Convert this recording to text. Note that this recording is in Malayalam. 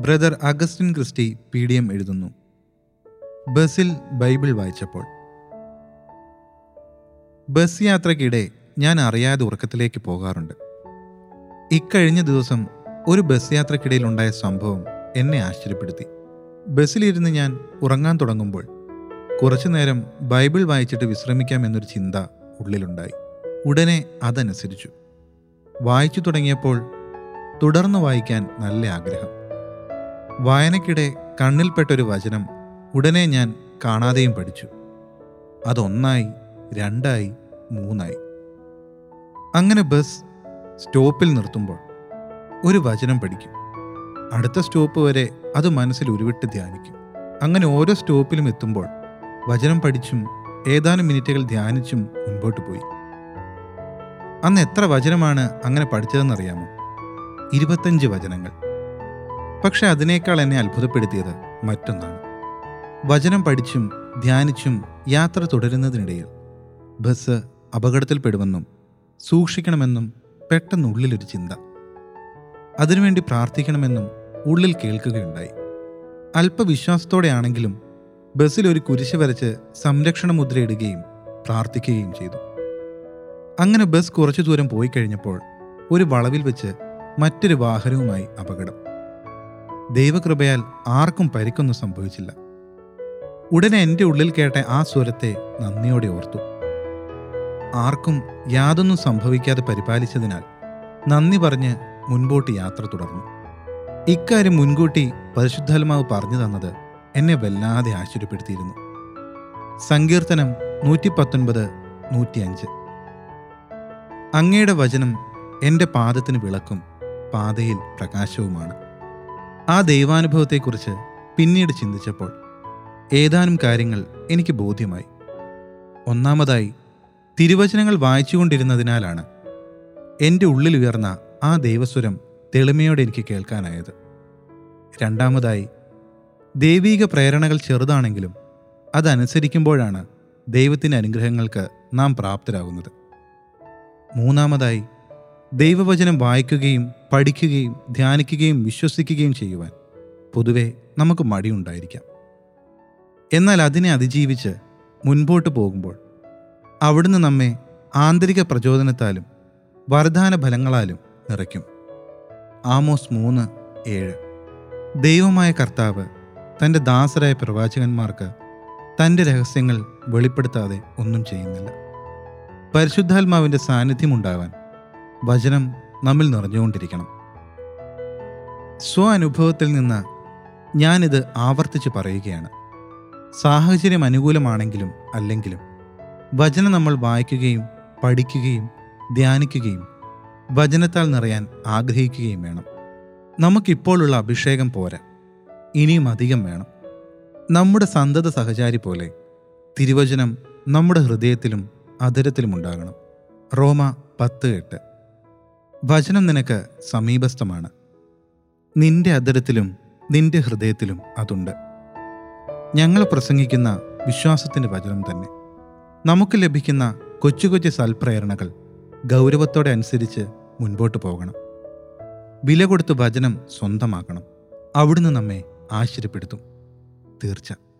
brother Augustine Christy P D M എഴുതുന്നു ബസ്സിൽ ബൈബിൾ വായിച്ചപ്പോൾ ബസ് യാത്രയ്ക്കിടെ ഞാൻ അറിയാതെ ഉറക്കത്തിലേക്ക് പോകാറുണ്ട് ഇക്കഴിഞ്ഞ ദിവസം ഒരു ബസ് യാത്രക്കിടയിൽ ഉണ്ടായ സംഭവം എന്നെ ആശ്ചര്യപ്പെടുത്തി ബസ്സിലിരുന്ന് ഞാൻ ഉറങ്ങാൻ തുടങ്ങുമ്പോൾ കുറച്ചു നേരം ബൈബിൾ വായിച്ചിട്ട് വിശ്രമിക്കാമെന്നൊരു ചിന്ത ഉള്ളിലുണ്ടായി ഉടനെ അതനുസരിച്ചു വായിച്ചു തുടങ്ങിയപ്പോൾ തുടർന്ന് വായിക്കാൻ നല്ല ആഗ്രഹം വായനയ്ക്കിടെ കണ്ണിൽപ്പെട്ടൊരു വചനം ഉടനെ ഞാൻ കാണാതെയും പഠിച്ചു അതൊന്നായി രണ്ടായി മൂന്നായി അങ്ങനെ ബസ് സ്റ്റോപ്പിൽ നിർത്തുമ്പോൾ ഒരു വചനം പഠിക്കും അടുത്ത സ്റ്റോപ്പ് വരെ അത് മനസ്സിൽ ഉരുവിട്ട് ധ്യാനിക്കും അങ്ങനെ ഓരോ സ്റ്റോപ്പിലും എത്തുമ്പോൾ വചനം പഠിച്ചും ഏതാനും മിനിറ്റുകൾ ധ്യാനിച്ചും മുൻപോട്ട് പോയി അന്ന് എത്ര വചനമാണ് അങ്ങനെ പഠിച്ചതെന്നറിയാമോ ഇരുപത്തഞ്ച് വചനങ്ങൾ പക്ഷെ അതിനേക്കാൾ എന്നെ അത്ഭുതപ്പെടുത്തിയത് മറ്റൊന്നാണ് വചനം പഠിച്ചും ധ്യാനിച്ചും യാത്ര തുടരുന്നതിനിടയിൽ ബസ് അപകടത്തിൽപ്പെടുമെന്നും സൂക്ഷിക്കണമെന്നും പെട്ടെന്നുള്ളിലൊരു ചിന്ത അതിനുവേണ്ടി പ്രാർത്ഥിക്കണമെന്നും ഉള്ളിൽ കേൾക്കുകയുണ്ടായി അല്പവിശ്വാസത്തോടെയാണെങ്കിലും ബസ്സിൽ ഒരു കുരിശ് വരച്ച് സംരക്ഷണ മുദ്രയിടുകയും പ്രാർത്ഥിക്കുകയും ചെയ്തു അങ്ങനെ ബസ് കുറച്ചു ദൂരം പോയി കഴിഞ്ഞപ്പോൾ ഒരു വളവിൽ വെച്ച് മറ്റൊരു വാഹനവുമായി അപകടം ദൈവകൃപയാൽ ആർക്കും പരിക്കൊന്നും സംഭവിച്ചില്ല ഉടനെ എൻ്റെ ഉള്ളിൽ കേട്ട ആ സ്വരത്തെ നന്ദിയോടെ ഓർത്തു ആർക്കും യാതൊന്നും സംഭവിക്കാതെ പരിപാലിച്ചതിനാൽ നന്ദി പറഞ്ഞ് മുൻപോട്ട് യാത്ര തുടർന്നു ഇക്കാര്യം മുൻകൂട്ടി പരിശുദ്ധാത്മാവ് പറഞ്ഞു തന്നത് എന്നെ വല്ലാതെ ആശ്ചര്യപ്പെടുത്തിയിരുന്നു സങ്കീർത്തനം നൂറ്റി പത്തൊൻപത് നൂറ്റിയഞ്ച് അങ്ങയുടെ വചനം എൻ്റെ പാദത്തിന് വിളക്കും പാതയിൽ പ്രകാശവുമാണ് ആ ദൈവാനുഭവത്തെക്കുറിച്ച് പിന്നീട് ചിന്തിച്ചപ്പോൾ ഏതാനും കാര്യങ്ങൾ എനിക്ക് ബോധ്യമായി ഒന്നാമതായി തിരുവചനങ്ങൾ വായിച്ചുകൊണ്ടിരുന്നതിനാലാണ് എൻ്റെ ഉള്ളിൽ ഉയർന്ന ആ ദൈവസ്വരം തെളിമയോടെ എനിക്ക് കേൾക്കാനായത് രണ്ടാമതായി ദൈവീക പ്രേരണകൾ ചെറുതാണെങ്കിലും അതനുസരിക്കുമ്പോഴാണ് ദൈവത്തിൻ്റെ അനുഗ്രഹങ്ങൾക്ക് നാം പ്രാപ്തരാകുന്നത് മൂന്നാമതായി ദൈവവചനം വായിക്കുകയും പഠിക്കുകയും ധ്യാനിക്കുകയും വിശ്വസിക്കുകയും ചെയ്യുവാൻ പൊതുവെ നമുക്ക് മടിയുണ്ടായിരിക്കാം എന്നാൽ അതിനെ അതിജീവിച്ച് മുൻപോട്ട് പോകുമ്പോൾ അവിടുന്ന് നമ്മെ ആന്തരിക പ്രചോദനത്താലും വരദാന ഫലങ്ങളാലും നിറയ്ക്കും ആമോസ് മൂന്ന് ഏഴ് ദൈവമായ കർത്താവ് തൻ്റെ ദാസരായ പ്രവാചകന്മാർക്ക് തൻ്റെ രഹസ്യങ്ങൾ വെളിപ്പെടുത്താതെ ഒന്നും ചെയ്യുന്നില്ല പരിശുദ്ധാത്മാവിൻ്റെ സാന്നിധ്യമുണ്ടാവാൻ വചനം നമ്മിൽ നിറഞ്ഞുകൊണ്ടിരിക്കണം സ്വ അനുഭവത്തിൽ നിന്ന് ഞാനിത് ആവർത്തിച്ച് പറയുകയാണ് സാഹചര്യം അനുകൂലമാണെങ്കിലും അല്ലെങ്കിലും വചനം നമ്മൾ വായിക്കുകയും പഠിക്കുകയും ധ്യാനിക്കുകയും വചനത്താൽ നിറയാൻ ആഗ്രഹിക്കുകയും വേണം നമുക്കിപ്പോഴുള്ള അഭിഷേകം പോരാ ഇനിയും അധികം വേണം നമ്മുടെ സന്തത സഹചാരി പോലെ തിരുവചനം നമ്മുടെ ഹൃദയത്തിലും അധരത്തിലും ഉണ്ടാകണം റോമ പത്ത് എട്ട് വചനം നിനക്ക് സമീപസ്ഥമാണ് നിന്റെ അധരത്തിലും നിന്റെ ഹൃദയത്തിലും അതുണ്ട് ഞങ്ങൾ പ്രസംഗിക്കുന്ന വിശ്വാസത്തിൻ്റെ വചനം തന്നെ നമുക്ക് ലഭിക്കുന്ന കൊച്ചു കൊച്ചു സൽപ്രേരണകൾ ഗൗരവത്തോടെ അനുസരിച്ച് മുൻപോട്ട് പോകണം വില കൊടുത്ത് വചനം സ്വന്തമാക്കണം അവിടുന്ന് നമ്മെ ആശ്ചര്യപ്പെടുത്തും തീർച്ച